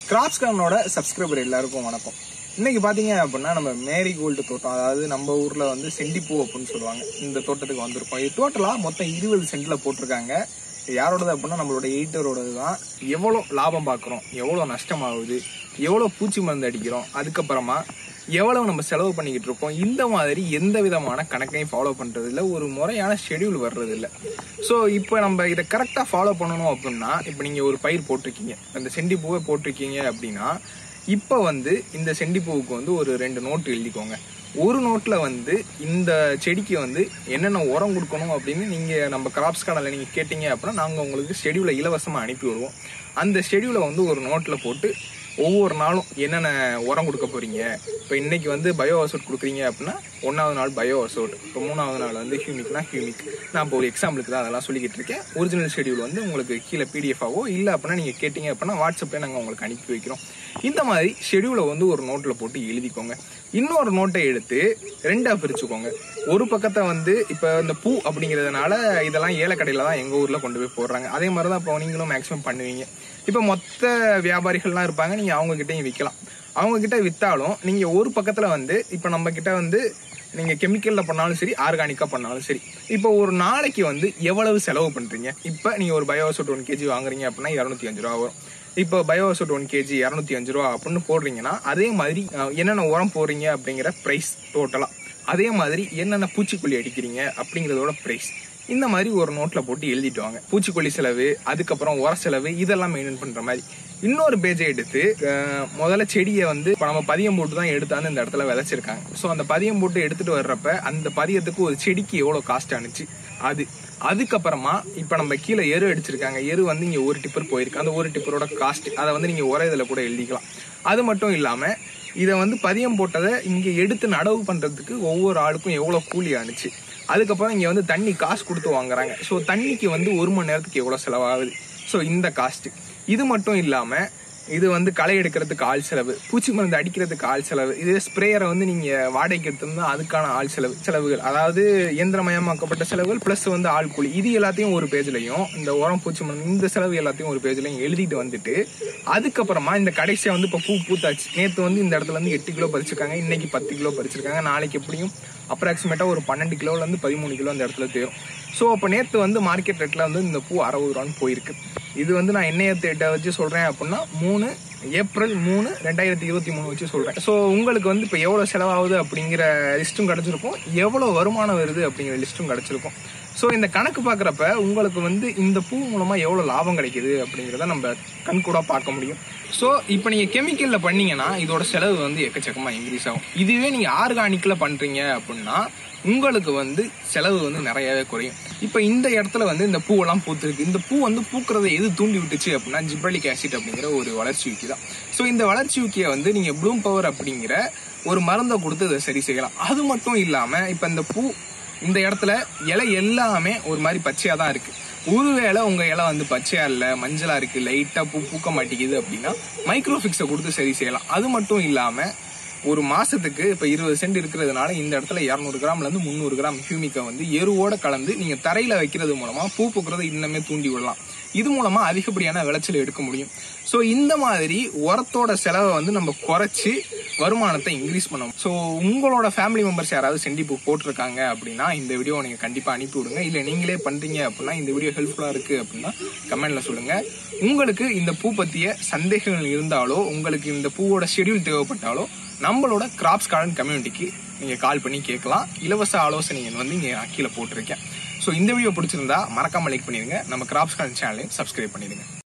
graphs கார்டனோட subscriber எல்லாருக்கும் வணக்கம் இன்னைக்கு பாத்தீங்க அப்படின்னா நம்ம மேரி கோல்டு தோட்டம் அதாவது நம்ம ஊர்ல வந்து செண்டிப்பூ அப்படின்னு சொல்லுவாங்க இந்த தோட்டத்துக்கு வந்திருக்கோம் இது டோட்டலா மொத்தம் இருபது சென்ட்ல போட்டிருக்காங்க இது யாரோடது அப்படின்னா நம்மளோட எயிட்டரோடது தான் எவ்வளோ லாபம் பார்க்குறோம் எவ்வளோ நஷ்டமாகுது எவ்வளோ பூச்சி மருந்து அடிக்கிறோம் அதுக்கப்புறமா எவ்வளவு நம்ம செலவு பண்ணிக்கிட்டு இருக்கோம் இந்த மாதிரி எந்த விதமான கணக்கையும் ஃபாலோ பண்றது இல்ல ஒரு முறையான ஷெடியூல் வர்றது இல்ல ஸோ இப்போ நம்ம இதை கரெக்டாக ஃபாலோ பண்ணணும் அப்படின்னா இப்போ நீங்க ஒரு பயிர் போட்டிருக்கீங்க அந்த செண்டி பூவை போட்டிருக்கீங்க அப்படின்னா இப்போ வந்து இந்த செண்டி பூவுக்கு வந்து ஒரு ரெண்டு நோட்டு எழுதிக்கோங்க ஒரு நோட்ல வந்து இந்த செடிக்கு வந்து என்னென்ன உரம் கொடுக்கணும் அப்படின்னு நீங்க நம்ம கிராப்ஸ் கடலை நீங்க கேட்டீங்க அப்படின்னா நாங்க உங்களுக்கு ஷெடியூலை இலவசமா அனுப்பி விடுவோம் அந்த ஷெடியூலை வந்து ஒரு நோட்ல போட்டு ஒவ்வொரு நாளும் என்னென்ன உரம் கொடுக்க போறீங்க இப்போ இன்னைக்கு வந்து பயோ அசோட் கொடுக்குறீங்க அப்படின்னா ஒன்றாவது நாள் பயோ அசோட் இப்போ மூணாவது நாள் வந்து ஹியூமிக்னா ஹியூமிக் நான் இப்போ ஒரு எக்ஸாம்பிளுக்கு தான் அதெல்லாம் சொல்லிக்கிட்டு இருக்கேன் ஒரிஜினல் ஷெடியூல் வந்து உங்களுக்கு கீழே பிடிஎஃபாவோ இல்லை அப்படின்னா நீங்கள் கேட்டீங்க அப்படின்னா வாட்ஸ்அப்ல நாங்கள் உங்களுக்கு அனுப்பி வைக்கிறோம் இந்த மாதிரி ஷெடியூலை வந்து ஒரு நோட்டில் போட்டு எழுதிக்கோங்க இன்னொரு நோட்டை எடுத்து ரெண்டா பிரிச்சுக்கோங்க ஒரு பக்கத்தை வந்து இப்போ இந்த பூ அப்படிங்கிறதுனால இதெல்லாம் ஏலக்கடையில் தான் எங்கள் ஊரில் கொண்டு போய் போடுறாங்க அதே மாதிரி தான் இப்போ நீங்களும் மேக்ஸிமம் பண்ணுவீங்க இப்போ மொத்த வியாபாரிகள்லாம் இருப்பாங்க நீங்கள் அவங்க கிட்டயும் விற்கலாம் அவங்க கிட்ட வித்தாலும் நீங்கள் ஒரு பக்கத்தில் வந்து இப்போ நம்ம கிட்ட வந்து நீங்க கெமிக்கல்ல பண்ணாலும் சரி ஆர்கானிக்கா பண்ணாலும் சரி இப்போ ஒரு நாளைக்கு வந்து எவ்வளவு செலவு பண்றீங்க இப்போ நீங்க ஒரு பயோசோட் ஒன் கேஜி வாங்குறீங்க அப்படின்னா இரநூத்தி அஞ்சு ரூபா வரும் இப்போ பயோசோட் ஒன் கேஜி இரநூத்தி அஞ்சு ரூபா அப்படின்னு போடுறீங்கன்னா அதே மாதிரி அஹ், என்னென்ன உரம் போடுறீங்க அப்படிங்கிற பிரைஸ் டோட்டலா அதே மாதிரி என்னென்ன பூச்சிக்கொல்லி அடிக்கிறீங்க அப்படிங்கறதோட பிரைஸ் இந்த மாதிரி ஒரு நோட்ல போட்டு எழுதிட்டு வாங்க பூச்சிக்கொல்லி செலவு அதுக்கப்புறம் உர செலவு இதெல்லாம் மெயின்டைன் பண்ற மாதிரி இன்னொரு பேஜை எடுத்து அஹ், முதல்ல செடியை வந்து இப்ப நம்ம பதியம் போட்டு தான் எடுத்தாந்து இந்த இடத்துல விதைச்சிருக்காங்க ஸோ அந்த பதியம் போட்டு எடுத்துட்டு வர்றப்ப அந்த பதியத்துக்கு ஒரு செடிக்கு எவ்வளவு காஸ்ட் ஆனுச்சு அது அதுக்கப்புறமா இப்ப நம்ம கீழே எரு அடிச்சிருக்காங்க எரு வந்து இங்க ஒரு டிப்பர் போயிருக்கு அந்த ஒரு டிப்பரோட காஸ்ட் அதை வந்து நீங்க ஒரே இதுல கூட எழுதிக்கலாம் அது மட்டும் இல்லாம இதை வந்து பதியம் போட்டதை இங்க எடுத்து நடவு பண்றதுக்கு ஒவ்வொரு ஆளுக்கும் எவ்வளவு கூலி ஆனுச்சு அதுக்கப்புறம் இங்க வந்து தண்ணி காசு கொடுத்து வாங்குறாங்க ஸோ தண்ணிக்கு வந்து ஒரு மணி நேரத்துக்கு எவ்வளவு செலவாகுது ஸோ இந்த காஸ்ட் இது மட்டும் இல்லாம இது வந்து களை எடுக்கிறதுக்கு ஆள் செலவு பூச்சி மருந்து அடிக்கிறதுக்கு ஆள் செலவு இது ஸ்ப்ரேயரை வந்து நீங்க வாடகைக்கு எடுத்திருந்தா அதுக்கான ஆள் செலவு செலவுகள் அதாவது இயந்திரமயமாக்கப்பட்ட செலவுகள் பிளஸ் வந்து ஆள் கூலி இது எல்லாத்தையும் ஒரு பேஜ்லயும் இந்த உரம் பூச்சி மருந்து இந்த செலவு எல்லாத்தையும் ஒரு பேஜ்லயும் எழுதிட்டு வந்துட்டு அதுக்கப்புறமா இந்த கடைசியா வந்து இப்ப பூ பூத்தாச்சு நேத்து வந்து இந்த இடத்துல இருந்து எட்டு கிலோ பறிச்சிருக்காங்க இன்னைக்கு பத்து கிலோ பறிச்சிருக்காங்க நாளைக்கு எப்படியும் அப்ராக்சிமேட்டா ஒரு பன்னெண்டு கிலோல இருந்து பதிமூணு கிலோ அந்த இடத்துல தேரும் ஸோ அப்போ நேற்று வந்து மார்க்கெட் ரேட்ல வந்து இந்த பூ அறுபது ரூபான்னு போயிருக்கு இது வந்து நான் என்ன தேட்டை வச்சு சொல்றேன் அப்படின்னா மூணு ஏப்ரல் மூணு ரெண்டாயிரத்தி இருபத்தி மூணு வச்சு சொல்றேன் ஸோ உங்களுக்கு வந்து இப்போ எவ்வளோ செலவாகுது அப்படிங்கிற லிஸ்ட்டும் கிடைச்சிருக்கும் எவ்வளோ வருமானம் வருது அப்படிங்கிற லிஸ்ட்டும் கிடைச்சிருக்கும் ஸோ இந்த கணக்கு பார்க்குறப்ப உங்களுக்கு வந்து இந்த பூ மூலமா எவ்வளோ லாபம் கிடைக்குது அப்படிங்கிறத நம்ம கண்கூடா பார்க்க முடியும் ஸோ இப்போ நீங்கள் கெமிக்கலில் பண்ணீங்கன்னா இதோட செலவு வந்து எக்கச்சக்கமாக இன்க்ரீஸ் ஆகும் இதுவே நீங்கள் ஆர்கானிக்கில் பண்ணுறீங்க அப்படின்னா உங்களுக்கு வந்து செலவு வந்து நிறையவே குறையும் இப்போ இந்த இடத்துல வந்து இந்த பூவெல்லாம் பூத்திருக்கு இந்த பூ வந்து பூக்கிறதை எது தூண்டி விட்டுச்சு அப்படின்னா ஜிப்ரலிக் ஆசிட் அப்படிங்கிற ஒரு வளர்ச்சி ஊக்கி தான் ஸோ இந்த வளர்ச்சி ஊக்கியை வந்து நீங்க ப்ளூம் பவர் அப்படிங்கிற ஒரு மருந்தை கொடுத்து இதை சரி செய்யலாம் அது மட்டும் இல்லாம இப்போ இந்த பூ இந்த இடத்துல இலை எல்லாமே ஒரு மாதிரி பச்சையா தான் இருக்கு ஒருவேளை உங்க இலை வந்து பச்சையா இல்ல மஞ்சளா இருக்கு லைட்டா பூ பூக்க மாட்டேங்குது அப்படின்னா மைக்ரோஃபிக்ஸை கொடுத்து சரி செய்யலாம் அது மட்டும் இல்லாம ஒரு மாசத்துக்கு இப்ப இருபது சென்ட் இருக்கிறதுனால இந்த இடத்துல இருநூறு கிராம்ல இருந்து முந்நூறு கிராம் ஹியூமிக்கை வந்து எருவோட கலந்து நீங்க தரையில வைக்கிறது மூலமா பூ பூக்கிறதை இன்னமே தூண்டி விடலாம் இது மூலமா அதிகப்படியான விளைச்சல் எடுக்க முடியும் சோ இந்த மாதிரி உரத்தோட செலவை வந்து நம்ம குறைச்சு வருமானத்தை இன்க்ரீஸ் பண்ணணும் ஸோ உங்களோட ஃபேமிலி மெம்பர்ஸ் யாராவது செண்டிப்பூ போட்டிருக்காங்க அப்படின்னா இந்த வீடியோ நீங்க கண்டிப்பா அனுப்பி விடுங்க இல்ல நீங்களே பண்றீங்க அப்படின்னா இந்த வீடியோ ஹெல்ப்ஃபுல்லா இருக்கு அப்படின்னா கமெண்ட்ல சொல்லுங்க உங்களுக்கு இந்த பூ பத்திய சந்தேகங்கள் இருந்தாலோ உங்களுக்கு இந்த பூவோட ஷெட்யூல் தேவைப்பட்டாலோ நம்மளோட கிராப்ஸ் கார்டன் கம்யூனிட்டிக்கு நீங்க கால் பண்ணி கேட்கலாம் இலவச ஆலோசனைகள் வந்து இங்க நான் கீழே போட்டிருக்கேன் ஸோ இந்த வீடியோ பிடிச்சிருந்தா மறக்காம லைக் பண்ணிருங்க நம்ம கிராப்ஸ் கார்டன் சேனலையும் சப்ஸ்கிரைப் பண்ணிடுங்க